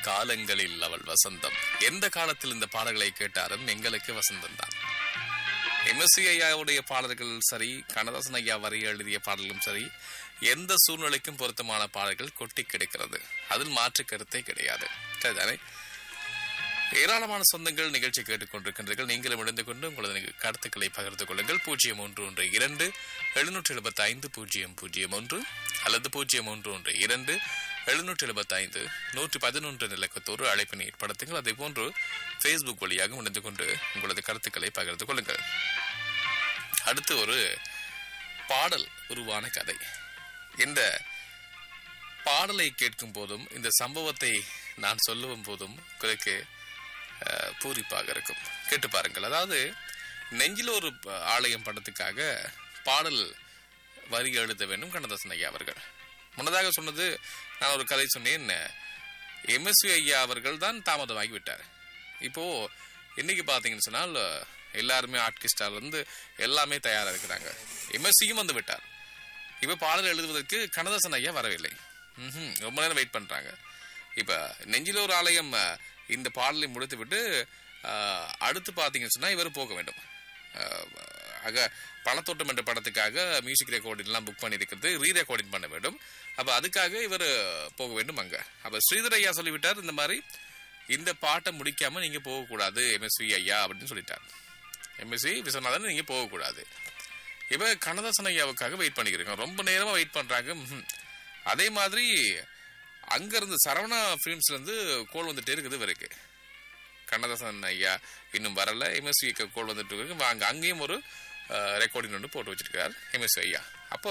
காலங்களில் அவள் வசந்தம் எந்த காலத்தில் இந்த பாடல்களை கேட்டாலும் எங்களுக்கு வசந்தம் தான் எம்எஸ்சி ஐயாவுடைய பாடல்கள் சரி கண்ணதாசன் ஐயா வரி எழுதிய பாடல்களும் சரி எந்த சூழ்நிலைக்கும் பொருத்தமான பாடல்கள் கொட்டி கிடைக்கிறது அதில் மாற்று கருத்தே கிடையாது சரிதானே ஏராளமான சொந்தங்கள் நிகழ்ச்சி கேட்டுக்கொண்டிருக்கின்றீர்கள் நீங்களும் இணைந்து கொண்டு உங்களது நிக- கருத்துக்களை பகிர்ந்து கொள்ளுங்கள் பூஜ்ஜியம் ஒன்று ஒன்று இரண்டு எழுநூற்றி எழுபத்தி ஐந்து பூஜ்ஜியம் பூஜ்ஜியம் ஒன்று அல்லது பூஜ்ஜியம் ஒன்று ஒன்று இரண்டு எழுநூற்றி எழுபத்தி ஐந்து நூற்றி பதினொன்று நிலக்கத்தோடு அழைப்பினை ஏற்படுத்துங்கள் அதே போன்று ஃபேஸ்புக் வழியாக இணைந்து கொண்டு உங்களது கருத்துக்களை பகிர்ந்து கொள்ளுங்கள் அடுத்து ஒரு பாடல் உருவான கதை இந்த பாடலை கேட்கும் போதும் இந்த சம்பவத்தை நான் சொல்லும் போதும் உங்களுக்கு அஹ், பூரிப்பாக இருக்கும் கேட்டு பாருங்கள் அதாவது நெஞ்சில் ஒரு ப- ஆலயம் படத்துக்காக பாடல் வரி எழுத வேண்டும் கண்ணதாசன் ஐயா அவர்கள் முன்னதாக சொன்னது நான் ஒரு கதை சொன்னேன் எம்எஸ்வி ஐயா அவர்கள் தான் தாமதமாகி விட்டார் இப்போ இன்னைக்கு பார்த்தீங்கன்னு சொன்னால் எல்லாருமே ஆர்டிஸ்டால இருந்து எல்லாமே தயாரா இருக்கிறாங்க எம்எஸ்சியும் வந்து விட்டார் இப்ப பாடல் எழுதுவதற்கு கண்ணதாசன் ஐயா வரவில்லை ம்ஹும். ரொம்ப நேரம் வெயிட் பண்றாங்க இப்ப நெஞ்சில் ஒரு ஆலயம் அஹ், இந்த பாடலை முடித்து விட்டு அஹ், அடுத்து பாத்தீங்கன்னு சொன்னா இவர் போக வேண்டும் அஹ், ஆக பணத்தோட்டம் என்ற படத்துக்காக மியூசிக் ரெக்கார்டிங் எல்லாம் புக் பண்ணியிருக்கிறது ரீ ரெக்கார்டிங் பண்ண வேண்டும் அப்ப அதுக்காக இவர் போக வேண்டும் அங்க அப்ப ஸ்ரீதர் ஐயா சொல்லிவிட்டார் இந்த மாதிரி இந்த பாட்டை முடிக்காம நீங்க போகக்கூடாது எம்எஸ்வி ஐயா அப்படின்னு சொல்லிட்டார் எம்எஸ்வி விஸ்வநாதன் நீங்க போகக்கூடாது இப்ப கண்ணதாசன் ஐயாவுக்காக வெயிட் பண்ணிக்கிறோம் ரொம்ப நேரமா வெயிட் பண்றாங்க ம்ஹும். அதே மாதிரி அங்க இருந்து சரவணா பிலிம்ஸ்ல இருந்து கோல் வந்துட்டே இருக்குது இவருக்கு கண்ணதாசன் ஐயா இன்னும் வரல எம்எஸ்வி கோல் வந்துட்டு இருக்கு அங்க அங்கேயும் ஒரு ரெக்கார்டிங் ஒன்று போட்டு வச்சிருக்கார் எம்எஸ்வி ஐயா அப்போ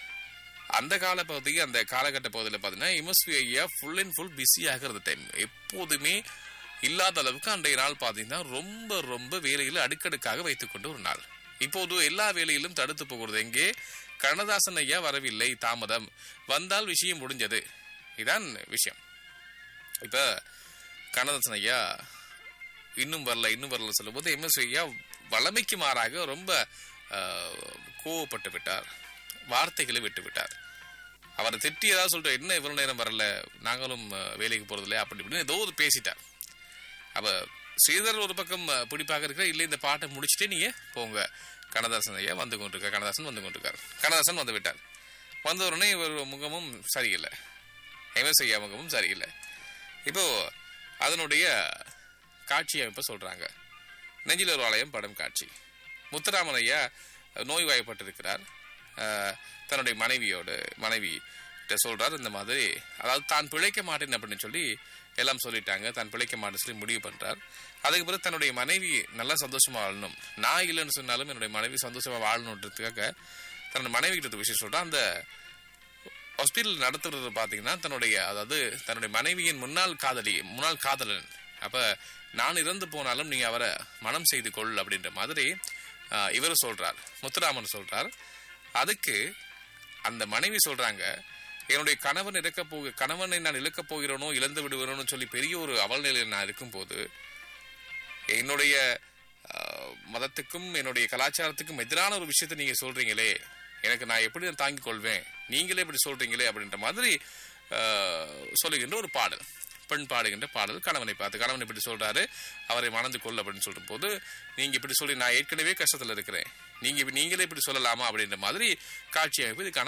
அந்த கால பகுதி அந்த காலகட்ட பகுதியில் பார்த்தீங்கன்னா எம்எஸ்வி ஐயா ஃபுல் அண்ட் ஃபுல் பிஸியாக இருந்த டைம் எப்போதுமே இல்லாத அளவுக்கு அன்றைய நாள் பார்த்தீங்கன்னா ரொம்ப ரொம்ப வேலையில் அடுக்கடுக்காக வைத்துக்கொண்டு ஒரு நாள் இப்போது எல்லா வேலையிலும் தடுத்து போகிறது எங்கே கண்ணதாசன் ஐயா வரவில்லை தாமதம் வந்தால் விஷயம் முடிஞ்சது இதான் விஷயம் இப்ப கண்ணதாசன் ஐயா இன்னும் வரல இன்னும் வரல சொல்லும்போது எம்எஸ் ஐயா வளமைக்கு மாறாக ரொம்ப ஆஹ், கோவப்பட்டு விட்டார் வார்த்தைகளை விட்டு விட்டார் அவரை திட்டி ஏதாவது சொல்லிட்டு என்ன இவ்வளவு நேரம் வரல நாங்களும் ஆஹ், வேலைக்கு போறது இல்லையா அப்படி இப்படின்னு ஏதோ ஒரு பேசிட்டார் அப்ப ஸ்ரீதர் ஒரு பக்கம் அஹ், பிடிப்பாக இருக்கிற இல்லை இந்த பாட்டை முடிச்சுட்டே நீங்க போங்க கண்ணதாசன் ஐயா வந்து கொண்டிருக்கார் கண்ணதாசன் வந்து கொண்டிருக்கார் கண்ணதாசன் வந்து விட்டார் வந்த உடனே இவர் முகமும் சரியில்லை எம்எஸ் ஐயா முகமும் சரியில்லை இப்போ அதனுடைய காட்சி அமைப்பை சொல்றாங்க நெஞ்சில் ஒரு ஆலயம் படம் காட்சி முத்துராமன் ஐயா நோய்வாய்ப்பட்டிருக்கிறார் அஹ், தன்னுடைய மனைவியோடு மனைவி கிட்ட சொல்றார் இந்த மாதிரி அதாவது தான் பிழைக்க மாட்டேன் அப்படின்னு சொல்லி எல்லாம் சொல்லிட்டாங்க தான் பிழைக்க மாட்டேன்னு சொல்லி முடிவு பண்றார் அதுக்கு பிறகு தன்னுடைய மனைவி நல்லா சந்தோஷமா வாழணும் நான் இல்லைன்னு சொன்னாலும் என்னுடைய மனைவி சந்தோஷமா வாழணுன்றதுக்காக தன்னோட மனைவி கிட்ட ஒரு விஷயம் சொல்றான் அந்த ஹாஸ்பிட்டல் நடத்துறது பாத்தீங்கன்னா தன்னுடைய அதாவது தன்னுடைய மனைவியின் முன்னாள் காதலி முன்னாள் காதலன் அப்ப நான் இறந்து போனாலும் நீங்க அவரை மனம் செய்து கொள் அப்படின்ற மாதிரி ஆஹ், இவர் சொல்றார் முத்துராமன் சொல்றார் அதுக்கு அந்த மனைவி சொல்றாங்க என்னுடைய கணவன் இறக்க போக கணவனை நான் இழக்கப் போகிறேனோ இழந்து விடுவேனோ சொல்லி பெரிய ஒரு அவல் நிலையில் நான் இருக்கும்போது என்னுடைய ஆஹ், மதத்துக்கும் என்னுடைய கலாச்சாரத்துக்கும் எதிரான ஒரு விஷயத்தை நீங்க சொல்றீங்களே எனக்கு நான் எப்படி நான் தாங்கிக் கொள்வேன் நீங்களே இப்படி சொல்றீங்களே அப்படின்ற மாதிரி ஆஹ், சொல்லுகின்ற ஒரு பாடல் பெண் பாடுகின்ற பாடல் கணவனை பார்த்து கணவன் இப்படி சொல்றாரு அவரை மணந்து கொள் அப்படின்னு சொல்லும் போது நீங்க இப்படி சொல்லி நான் ஏற்கனவே கஷ்டத்துல இருக்கிறேன் நீங்க இப்ப- நீங்களே இப்படி சொல்லலாமா அப்படின்ற மாதிரி காட்சி அமைப்பு இதுக்கான